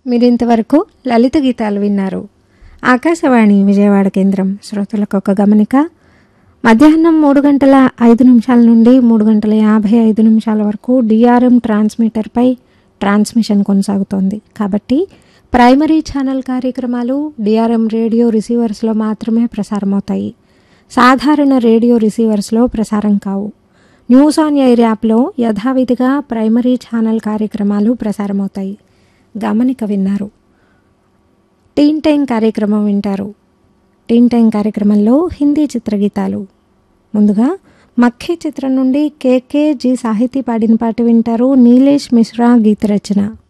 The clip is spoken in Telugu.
మీరింతవరకు లలిత గీతాలు విన్నారు ఆకాశవాణి విజయవాడ కేంద్రం శ్రోతలకు ఒక గమనిక మధ్యాహ్నం మూడు గంటల ఐదు నిమిషాల నుండి మూడు గంటల యాభై ఐదు నిమిషాల వరకు డిఆర్ఎం ట్రాన్స్మిటర్పై ట్రాన్స్మిషన్ కొనసాగుతోంది కాబట్టి ప్రైమరీ ఛానల్ కార్యక్రమాలు డిఆర్ఎం రేడియో రిసీవర్స్లో మాత్రమే ప్రసారమవుతాయి సాధారణ రేడియో రిసీవర్స్లో ప్రసారం కావు న్యూస్ ఆన్ ఎయిర్ యాప్లో యథావిధిగా ప్రైమరీ ఛానల్ కార్యక్రమాలు ప్రసారమవుతాయి గమనిక విన్నారు టీన్ టైం కార్యక్రమం వింటారు టీన్ టైం కార్యక్రమంలో హిందీ చిత్రగీతాలు ముందుగా మక్ఖీ చిత్రం నుండి కేకే జి సాహితీ పాడిన పాట వింటారు నీలేష్ మిశ్రా గీత రచన